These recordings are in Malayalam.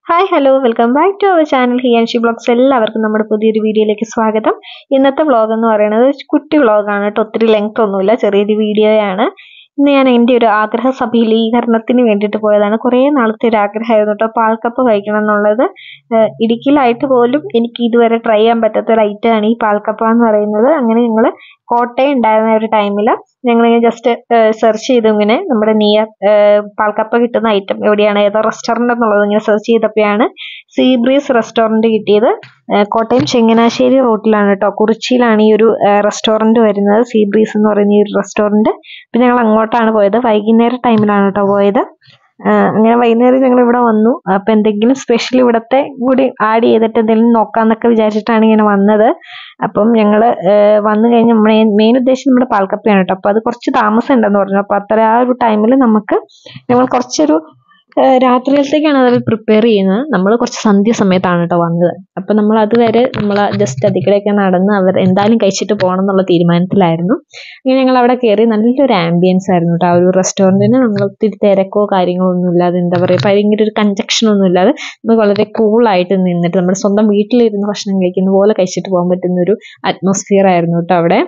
hi hello welcome back to our channel Hiyanshi blogs എല്ലാവർക്കും നമ്മുടെ പുതിയൊരു വീഡിയോയിലേക്ക് സ്വാഗതം ഇന്നത്തെ വ്ളോഗ് എന്ന് പറയുന്നത് ഒരു കുട്ടി വ്ളോഗാണ് കേട്ടോ ഒത്തിരി ലെങ്ത് ഒന്നുമില്ല ചെറിയൊരു വീഡിയോയാണ് ഇന്ന് ഞാൻ എൻ്റെ ഒരു ആഗ്രഹ സഫലീകരണത്തിന് വേണ്ടിയിട്ട് പോയതാണ് കുറേ നാളത്തെ ഒരു ആഗ്രഹമായിരുന്നു കേട്ടോ പാൽക്കപ്പ് കഴിക്കണം എന്നുള്ളത് ഏഹ് ഇടുക്കിയിലായിട്ട് പോലും എനിക്ക് ഇതുവരെ ട്രൈ ചെയ്യാൻ പറ്റാത്ത ഒരു ഐറ്റമാണ് ഈ പാൽക്കപ്പ എന്ന് പറയുന്നത് അങ്ങനെ ഞങ്ങൾ കോട്ടയം ഉണ്ടായിരുന്ന ഒരു ടൈമിൽ ഞങ്ങൾ ജസ്റ്റ് സെർച്ച് ചെയ്തു ഇങ്ങനെ നമ്മുടെ നിയർ പാൽക്കപ്പ കിട്ടുന്ന ഐറ്റം എവിടെയാണ് ഏതോ റെസ്റ്റോറൻ്റ് എന്നുള്ളത് ഇങ്ങനെ സെർച്ച് ചെയ്തപ്പോഴാണ് സീ ബ്രീസ് റെസ്റ്റോറൻറ്റ് കിട്ടിയത് ഏഹ് കോട്ടയം ചെങ്ങനാശ്ശേരി റോട്ടിലാണ് കേട്ടോ കുറിച്ചിയിലാണ് ഈ ഒരു റെസ്റ്റോറൻറ്റ് വരുന്നത് സീ ബ്രീസ് എന്ന് പറയുന്ന ഈ ഒരു റെസ്റ്റോറൻറ്റ് അപ്പം ഞങ്ങൾ അങ്ങോട്ടാണ് പോയത് വൈകുന്നേരം ടൈമിലാണ് കേട്ടോ പോയത് ആഹ് അങ്ങനെ വൈകുന്നേരം ഞങ്ങൾ ഇവിടെ വന്നു അപ്പം എന്തെങ്കിലും സ്പെഷ്യൽ ഇവിടത്തെ കൂടി ആഡ് ചെയ്തിട്ട് എന്തെങ്കിലും നോക്കാന്നൊക്കെ വിചാരിച്ചിട്ടാണ് ഇങ്ങനെ വന്നത് അപ്പം ഞങ്ങൾ വന്നു കഴിഞ്ഞ് മെയിൻ മെയിൻ ഉദ്ദേശം നമ്മുടെ പാൽക്കപ്പയാണ് കേട്ടോ അപ്പം അത് കുറച്ച് താമസം ഉണ്ടെന്ന് പറഞ്ഞു അപ്പം അത്ര ആ ഒരു ടൈമിൽ നമുക്ക് ഞങ്ങൾ കുറച്ചൊരു ഏഹ് രാത്രിയിലത്തേക്കാണ് അത് പ്രിപ്പയർ ചെയ്യുന്നത് നമ്മൾ കുറച്ച് സന്ധ്യ സമയത്താണ് കേട്ടോ വന്നത് അപ്പം നമ്മൾ അതുവരെ നമ്മൾ ജസ്റ്റ് അതിക്കടെയൊക്കെ നടന്ന് അവർ എന്തായാലും കഴിച്ചിട്ട് പോകണം എന്നുള്ള തീരുമാനത്തിലായിരുന്നു അങ്ങനെ ഞങ്ങൾ അവിടെ കയറി നല്ലൊരു ആംബിയൻസ് ആയിരുന്നു കേട്ടോ ആ ഒരു റെസ്റ്റോറൻറ്റിന് നമ്മൾ ഒത്തിരി തിരക്കോ കാര്യങ്ങളോ ഒന്നും ഇല്ലാതെ എന്താ പറയുക ഭയങ്കര ഒരു കഞ്ചക്ഷൻ ഒന്നും ഇല്ലാതെ നമുക്ക് വളരെ കൂളായിട്ട് നിന്നിട്ട് നമ്മുടെ സ്വന്തം വീട്ടിലിരുന്ന് ഭക്ഷണം കഴിക്കുന്ന പോലെ കഴിച്ചിട്ട് പോകാൻ പറ്റുന്ന ഒരു അറ്റ്മോസ്ഫിയർ ആയിരുന്നു കേട്ടോ അവിടെ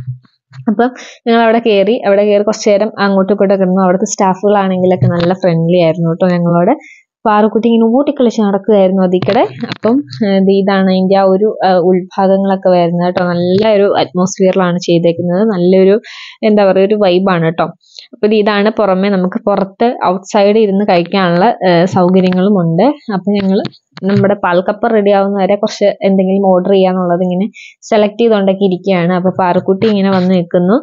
അപ്പം ഞങ്ങൾ അവിടെ കയറി അവിടെ കയറി കുറച്ച് നേരം അങ്ങോട്ടും ഇങ്ങോട്ടും ഇരുന്നു അവിടുത്തെ സ്റ്റാഫുകളാണെങ്കിലൊക്കെ നല്ല ഫ്രണ്ട്ലി ആയിരുന്നു കേട്ടോ ഞങ്ങളോട് പാറക്കുട്ടി ഇങ്ങനെ ഊട്ടിക്കളിച്ച് നടക്കുകയായിരുന്നു അതിക്കടെ അപ്പം ഏഹ് ദേ ഇതാണ് അതിൻ്റെ ആ ഒരു ഏഹ് ഉൾഭാഗങ്ങളൊക്കെ വരുന്നത് കേട്ടോ നല്ല ഒരു അറ്റ്മോസ്ഫിയറിലാണ് ചെയ്തേക്കുന്നത് നല്ലൊരു എന്താ പറയുക ഒരു വൈബാണ് കേട്ടോ അപ്പോൾ ഇത് ഇതാണ് പുറമെ നമുക്ക് പുറത്ത് ഔട്ട്സൈഡ് ഇരുന്ന് കഴിക്കാനുള്ള ഏഹ് സൗകര്യങ്ങളും ഉണ്ട് അപ്പം ഞങ്ങൾ നമ്മുടെ പാൽക്കപ്പ റെഡി ആവുന്ന വരെ കുറച്ച് എന്തെങ്കിലും ഓർഡർ ചെയ്യാന്നുള്ളത് ഇങ്ങനെ സെലക്ട് ചെയ്തുകൊണ്ടൊക്കെ ഇരിക്കുകയാണ് അപ്പോൾ പാറക്കുട്ടി ഇങ്ങനെ വന്ന് നിൽക്കുന്നു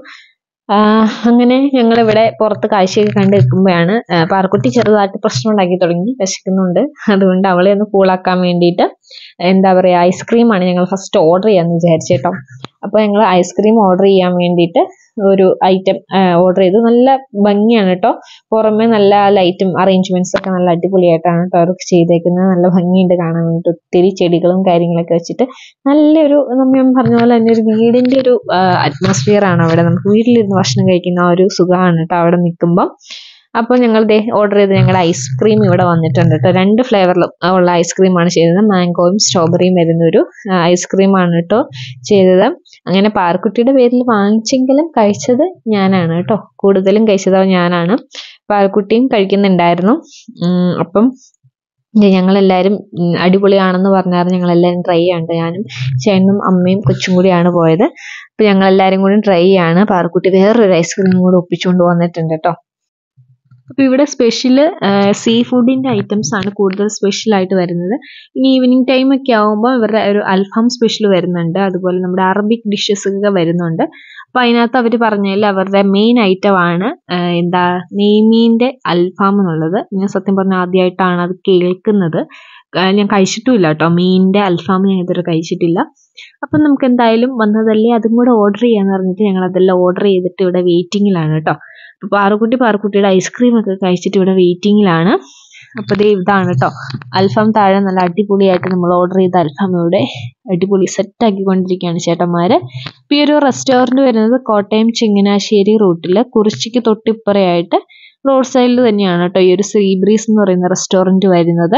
ആഹ് അങ്ങനെ ഞങ്ങൾ ഇവിടെ പുറത്ത് കാഴ്ചയൊക്കെ കണ്ട് നിൽക്കുമ്പോഴാണ് ആഹ് പാറക്കുട്ടി ചെറുതായിട്ട് പ്രശ്നം ഉണ്ടാക്കി തുടങ്ങി വിശക്കുന്നുണ്ട് അതുകൊണ്ട് അവളെ ഒന്ന് കൂളാക്കാൻ വേണ്ടിയിട്ട് എന്താ പറയുക ഐസ്ക്രീമാണ് ഞങ്ങൾ ഫസ്റ്റ് ഓർഡർ ചെയ്യാമെന്ന് വിചാരിച്ചു കേട്ടോ അപ്പോൾ ഞങ്ങൾ ഐസ്ക്രീം ഓർഡർ ചെയ്യാൻ വേണ്ടിയിട്ട് ഒരു ഐറ്റം ഓർഡർ ചെയ്തു നല്ല ഭംഗിയാണ് കേട്ടോ പുറമെ നല്ല ലൈറ്റും അറേഞ്ച്മെന്റ്സ് ഒക്കെ നല്ല അടിപൊളിയായിട്ടാണ് കേട്ടോ അവർക്ക് ചെയ്തേക്കുന്നത് നല്ല ഭംഗിയുണ്ട് കാണാൻ വേണ്ടിയിട്ട് ഒത്തിരി ചെടികളും കാര്യങ്ങളൊക്കെ വെച്ചിട്ട് നല്ലൊരു നമ്മൾ ഞാൻ പറഞ്ഞ പോലെ തന്നെ ഒരു വീടിന്റെ ഒരു അറ്റ്മോസ്ഫിയർ ആണ് അവിടെ നമുക്ക് വീട്ടിലിരുന്ന് ഭക്ഷണം കഴിക്കുന്ന ആ ഒരു സുഖമാണ് കേട്ടോ അവിടെ നിൽക്കുമ്പോൾ അപ്പോൾ ഞങ്ങൾ ദേ ഓർഡർ ചെയ്ത് ഞങ്ങളുടെ ഐസ്ക്രീം ഇവിടെ വന്നിട്ടുണ്ട് കേട്ടോ രണ്ട് ഫ്ലേവറിലും ഉള്ള ഐസ്ക്രീമാണ് ചെയ്തത് മാംഗോയും സ്ട്രോബെറിയും വരുന്ന ഒരു ഐസ്ക്രീമാണ് കേട്ടോ ചെയ്തത് അങ്ങനെ പാർക്കുട്ടിയുടെ പേരിൽ വാങ്ങിച്ചെങ്കിലും കഴിച്ചത് ഞാനാണ് കേട്ടോ കൂടുതലും കഴിച്ചത് ഞാനാണ് പാർക്കുട്ടിയും കഴിക്കുന്നുണ്ടായിരുന്നു ഉം, അപ്പം ഞങ്ങളെല്ലാവരും ഉം, അടിപൊളിയാണെന്ന് പറഞ്ഞാൽ ഞങ്ങളെല്ലാവരും ട്രൈ ചെയ്യാണ്ട് ഞാനും ചേട്ടനും അമ്മയും കൊച്ചും കൂടിയാണ് പോയത് അപ്പം ഞങ്ങളെല്ലാവരും കൂടി ട്രൈ ചെയ്യാണ് പാർക്കുട്ടി വേറൊരു ഐസ്ക്രീം കൂടി ഒപ്പിച്ചുകൊണ്ട് വന്നിട്ടുണ്ട് കേട്ടോ അപ്പോൾ ഇവിടെ സ്പെഷ്യൽ സീ ഫുഡിൻ്റെ ഐറ്റംസ് ആണ് കൂടുതൽ സ്പെഷ്യൽ ആയിട്ട് വരുന്നത് ഇനി ഈവനിങ് ടൈം ഒക്കെ ആകുമ്പോൾ ഇവരുടെ ഒരു അൽഫാം സ്പെഷ്യൽ വരുന്നുണ്ട് അതുപോലെ നമ്മുടെ അറബിക് ഡിഷസ് ഒക്കെ വരുന്നുണ്ട് അപ്പോൾ അതിനകത്ത് അവർ പറഞ്ഞതിൽ അവരുടെ മെയിൻ ഐറ്റം ആണ് ആഹ് എന്താ നെയ്മീൻ്റെ അൽഫാം എന്നുള്ളത് ഞാൻ സത്യം പറഞ്ഞാൽ ആദ്യമായിട്ടാണ് അത് കേൾക്കുന്നത് ആഹ് ഞാൻ കഴിച്ചിട്ടുമില്ല കേട്ടോ മീനിൻ്റെ അൽഫാം ഞാൻ ഇതുവരെ കഴിച്ചിട്ടില്ല അപ്പം നമുക്ക് എന്തായാലും വന്നതല്ലേ അതും കൂടെ ഓർഡർ ചെയ്യാന്ന് പറഞ്ഞിട്ട് ഞങ്ങൾ അതെല്ലാം ഓർഡർ ചെയ്തിട്ട് ഇവിടെ വെയിറ്റിങ്ങിലാണ് കേട്ടോ അപ്പോൾ പാറുക്കുട്ടി പാറുക്കുട്ടിയുടെ ഐസ്ക്രീം ഒക്കെ കഴിച്ചിട്ട് ഇവിടെ വെയിറ്റിങ്ങിലാണ് അപ്പോൾ ദേ ഇതാണ് കേട്ടോ അൽഫാം താഴെ നല്ല അടിപൊളിയായിട്ട് നമ്മൾ ഓർഡർ ചെയ്ത അൽഫാം ഇവിടെ അടിപൊളി സെറ്റ് ആക്കിക്കൊണ്ടിരിക്കുകയാണ് ചേട്ടന്മാർ ഇപ്പോൾ ഈ ഒരു റെസ്റ്റോറൻറ്റ് വരുന്നത് കോട്ടയം ചങ്ങനാശ്ശേരി റൂട്ടിൽ കുറിച്ചിക്ക് തൊട്ടിപ്പുറയായിട്ട് റോഡ് സൈഡിൽ തന്നെയാണ് കേട്ടോ ഈ ഒരു സീ ബ്രീസ് എന്ന് പറയുന്ന റെസ്റ്റോറൻറ്റ് വരുന്നത്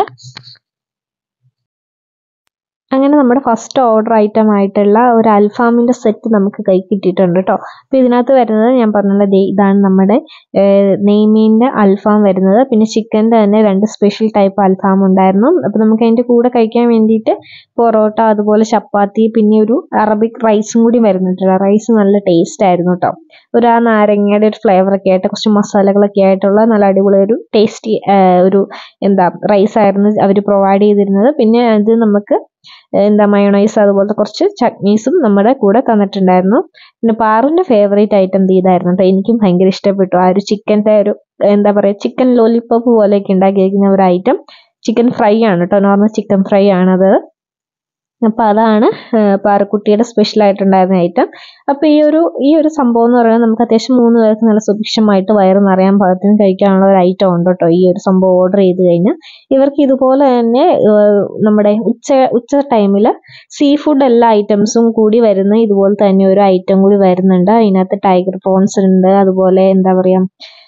അങ്ങനെ നമ്മുടെ ഫസ്റ്റ് ഓർഡർ ഐറ്റം ആയിട്ടുള്ള ഒരു അൽഫാമിൻ്റെ സെറ്റ് നമുക്ക് കൈ കിട്ടിയിട്ടുണ്ട് കേട്ടോ അപ്പോൾ ഇതിനകത്ത് വരുന്നത് ഞാൻ പറഞ്ഞല്ലോ ദേ ഇതാണ് നമ്മുടെ നെയ്മീൻ്റെ അൽഫാം വരുന്നത് പിന്നെ ചിക്കൻ്റെ തന്നെ രണ്ട് സ്പെഷ്യൽ ടൈപ്പ് അൽഫാം ഉണ്ടായിരുന്നു അപ്പോൾ നമുക്ക് അതിൻ്റെ കൂടെ കഴിക്കാൻ വേണ്ടിയിട്ട് പൊറോട്ട അതുപോലെ ചപ്പാത്തി പിന്നെ ഒരു അറബിക് റൈസും കൂടി വരുന്നുണ്ട് റൈസ് നല്ല ടേസ്റ്റ് ആയിരുന്നു കേട്ടോ ഒരു ആ നാരങ്ങയുടെ ഒരു ഫ്ലേവർ ഒക്കെ ആയിട്ട് കുറച്ച് മസാലകളൊക്കെ ആയിട്ടുള്ള നല്ല അടിപൊളി ഒരു ടേസ്റ്റി ഒരു എന്താ റൈസ് ആയിരുന്നു അവർ പ്രൊവൈഡ് ചെയ്തിരുന്നത് പിന്നെ അത് നമുക്ക് എന്താ മയോണൈസ് അതുപോലത്തെ കുറച്ച് ചട്നീസും നമ്മുടെ കൂടെ തന്നിട്ടുണ്ടായിരുന്നു പിന്നെ പാറുവിൻ്റെ ഫേവറേറ്റ് ഐറ്റം ഇതായിരുന്നു കേട്ടോ എനിക്കും ഭയങ്കര ഇഷ്ടപ്പെട്ടു ആ ഒരു ചിക്കൻ്റെ ഒരു എന്താ പറയുക ചിക്കൻ ലോലിപ്പോപ്പ് പോലെയൊക്കെ ഉണ്ടാക്കിയിരിക്കുന്ന ഒരു ഐറ്റം ചിക്കൻ ഫ്രൈ ആണ് കേട്ടോ നോർമൽ ചിക്കൻ ഫ്രൈ ആണത് അപ്പോൾ അതാണ് പാറക്കുട്ടിയുടെ സ്പെഷ്യൽ ആയിട്ടുണ്ടായിരുന്ന ഐറ്റം അപ്പോൾ ഈ ഒരു ഈ ഒരു സംഭവം എന്ന് പറയുന്നത് നമുക്ക് അത്യാവശ്യം മൂന്ന് പേർക്ക് നല്ല സുഭിക്ഷമായിട്ട് വയറ് നിറയാൻ പാകത്തിന് കഴിക്കാനുള്ള ഒരു ഐറ്റം ഉണ്ട് കേട്ടോ ഈ ഒരു സംഭവം ഓർഡർ ചെയ്ത് കഴിഞ്ഞാൽ ഇവർക്ക് ഇതുപോലെ തന്നെ ഏഹ്, നമ്മുടെ ഉച്ച ഉച്ച ടൈമിൽ സീ ഫുഡ് എല്ലാ ഐറ്റംസും കൂടി വരുന്ന ഇതുപോലെ തന്നെ ഒരു ഐറ്റം കൂടി വരുന്നുണ്ട് അതിനകത്ത് ടൈഗർ പ്രോൺസ് ഉണ്ട് അതുപോലെ എന്താ പറയുക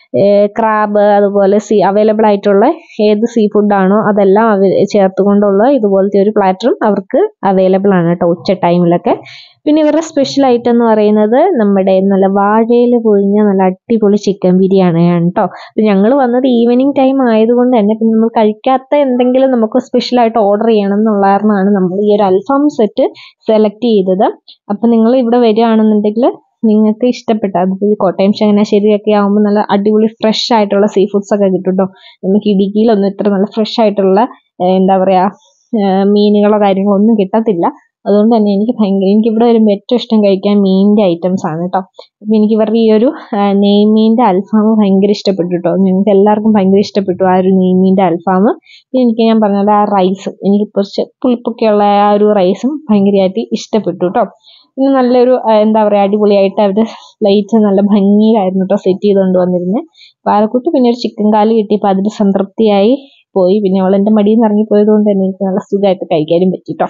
ക്രാബ് അതുപോലെ സീ അവൈലബിൾ ആയിട്ടുള്ള ഏത് സീ ഫുഡാണോ അതെല്ലാം അവർ ചേർത്തുകൊണ്ടുള്ള ഇതുപോലത്തെ ഒരു പ്ലാറ്ററും അവർക്ക് അവൈലബിൾ ആണ് കേട്ടോ ഉച്ച ടൈമിലൊക്കെ പിന്നെ ഇവരുടെ സ്പെഷ്യൽ ഐറ്റം എന്ന് പറയുന്നത് നമ്മുടെ നല്ല വാഴയിൽ പൊഴിഞ്ഞ നല്ല അടിപൊളി ചിക്കൻ ബിരിയാണിയാണ് കേട്ടോ അപ്പം ഞങ്ങൾ വന്നത് ഈവനിങ് ടൈം ആയതുകൊണ്ട് തന്നെ പിന്നെ നമ്മൾ കഴിക്കാത്ത എന്തെങ്കിലും നമുക്ക് സ്പെഷ്യലായിട്ട് ഓർഡർ ചെയ്യണം എന്നുള്ള കാരണമാണ് നമ്മൾ ഈ ഒരു അൽഫാം സെറ്റ് സെലക്ട് ചെയ്തത് അപ്പം നിങ്ങൾ ഇവിടെ വരികയാണെന്നുണ്ടെങ്കിൽ നിങ്ങൾക്ക് ഇഷ്ടപ്പെട്ട അതിപ്പോൾ ഈ കോട്ടയം ചങ്ങനാശ്ശേരിയൊക്കെ ആകുമ്പോൾ നല്ല അടിപൊളി ഫ്രഷ് ആയിട്ടുള്ള സീ ഫുഡ്സ് ഒക്കെ കിട്ടും കേട്ടോ നമുക്ക് ഇടുക്കിയിലൊന്നും ഇത്ര നല്ല ഫ്രഷ് ആയിട്ടുള്ള ഏഹ് എന്താ പറയുക മീനുകളോ കാര്യങ്ങളോ ഒന്നും കിട്ടത്തില്ല അതുകൊണ്ട് തന്നെ എനിക്ക് ഭയങ്കര എനിക്ക് ഇവിടെ വരുമ്പോൾ ഏറ്റവും ഇഷ്ടം കഴിക്കാൻ മീനിൻ്റെ ഐറ്റംസ് ആണ് കേട്ടോ അപ്പം എനിക്ക് ഇവരുടെ ഈ ഒരു നെയ്മീൻ്റെ അൽഫാം ഭയങ്കര ഇഷ്ടപ്പെട്ടു കേട്ടോ ഞങ്ങൾക്ക് എല്ലാവർക്കും ഭയങ്കര ഇഷ്ടപ്പെട്ടു ആ ഒരു നെയ്മീൻ്റെ അൽഫാം പിന്നെ എനിക്ക് ഞാൻ പറഞ്ഞത് ആ റൈസും എനിക്ക് കുറച്ച് പുളിപ്പൊക്കെയുള്ള ആ ഒരു റൈസും ഭയങ്കരമായിട്ട് ഇഷ്ടപ്പെട്ടു കേട്ടോ പിന്നെ നല്ലൊരു ആ, എന്താ പറയുക അടിപൊളിയായിട്ട് അവർ പ്ലേറ്റ് നല്ല ഭംഗിയിലായിരുന്നു കേട്ടോ സെറ്റ് ചെയ്തുകൊണ്ട് വന്നിരുന്നത് പാലക്കുട്ടി പിന്നെ ഒരു ചിക്കൻ കാല് കിട്ടിയപ്പോൾ അതിൽ സംതൃപ്തിയായി പോയി പിന്നെ അവൾ എൻ്റെ മടിയിൽ നിന്ന് ഇറങ്ങിപ്പോയത് കൊണ്ട് തന്നെ എനിക്ക് നല്ല സുഖമായിട്ട് കഴിക്കാനും പറ്റി കേട്ടോ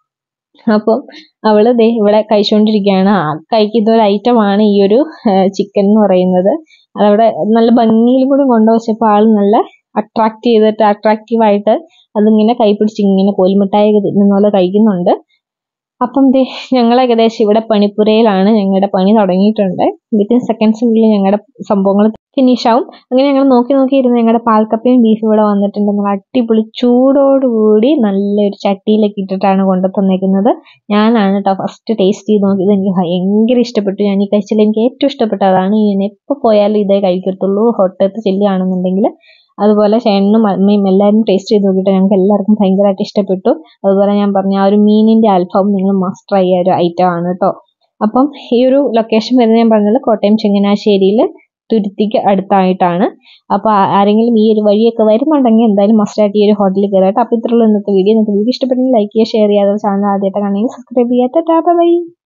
അപ്പം അവള് ദേ ഇവിടെ കഴിച്ചുകൊണ്ടിരിക്കുകയാണ് ആ കഴിക്കുന്ന ഒരു ഐറ്റമാണ് ഈ ഒരു ചിക്കൻ എന്ന് പറയുന്നത് അതവിടെ നല്ല ഭംഗിയിലും കൂടി കൊണ്ടുവച്ചപ്പോൾ ആൾ നല്ല അട്രാക്ട് ചെയ്തിട്ട് അട്രാക്റ്റീവ് ആയിട്ട് അതിങ്ങനെ കൈപിടിച്ച് ഇങ്ങനെ കോൽമിഠായി തിന്നുന്ന പോലെ കഴിക്കുന്നുണ്ട് അപ്പം ദേ ഞങ്ങൾ ഏകദേശം ഇവിടെ പണിപ്പുരയിലാണ് ഞങ്ങളുടെ പണി തുടങ്ങിയിട്ടുണ്ട് വിത്തിൻ സെക്കൻഡ്സിനുള്ളിൽ ഞങ്ങളുടെ സംഭവങ്ങൾ ഫിനിഷ് ആവും അങ്ങനെ ഞങ്ങൾ നോക്കി നോക്കി ഇരുന്ന് ഞങ്ങളുടെ പാൽക്കപ്പയും ബീഫും ഇവിടെ വന്നിട്ടുണ്ട് നല്ല അടിപൊളി ചൂടോടുകൂടി നല്ലൊരു ചട്ടിയിലൊക്കെ ഇട്ടിട്ടാണ് കൊണ്ടു തന്നേക്കുന്നത് ഞാനാണ് കേട്ടോ ഫസ്റ്റ് ടേസ്റ്റ് ചെയ്ത് നോക്കിയത് എനിക്ക് ഭയങ്കര ഇഷ്ടപ്പെട്ടു ഞാൻ ഈ കഴിച്ചതിൽ എനിക്ക് ഏറ്റവും ഇഷ്ടപ്പെട്ടതാണ് ഞാൻ എപ്പോൾ പോയാലും ഇതേ കഴിക്കത്തുള്ളൂ ഹോട്ടലിൽ ചെല്ലുകയാണെന്നുണ്ടെങ്കിൽ അതുപോലെ ചേട്ടനും അമ്മയും എല്ലാവരും ടേസ്റ്റ് ചെയ്ത് നോക്കിയിട്ട് ഞങ്ങൾക്ക് എല്ലാവർക്കും ഭയങ്കരമായിട്ട് ഇഷ്ടപ്പെട്ടു അതുപോലെ ഞാൻ പറഞ്ഞ ആ ഒരു മീനിൻ്റെ അൽഫാം നിങ്ങൾ മസ്റ്റ് ട്രൈ ചെയ്യുക ഒരു ഐറ്റം ആണ് കേട്ടോ അപ്പം ഈ ഒരു ലൊക്കേഷൻ വരുന്നത് ഞാൻ പറഞ്ഞത് കോട്ടയം ചങ്ങനാശ്ശേരിയിൽ തുരുത്തിക്ക് അടുത്തായിട്ടാണ് അപ്പോൾ ആരെങ്കിലും ഈ ഒരു വഴിയൊക്കെ വരുന്നുണ്ടെങ്കിൽ എന്തായാലും മസ്റ്റായിട്ട് ഈ ഒരു ഹോട്ടലിൽ കയറായിട്ട് അപ്പോൾ ഇത്രയുള്ള ഇന്നത്തെ വീഡിയോ ഇന്നത്തെ വീഡിയോ ഇഷ്ടപ്പെട്ടെങ്കിൽ ലൈക്ക് ചെയ്യുക ഷെയർ ചെയ്യുക ചാനൽ ആദ്യമായിട്ട് കാണണമെങ്കിൽ സബ്സ്ക്രൈബ് ചെയ്യാത്ത ടാപ്പ ബൈ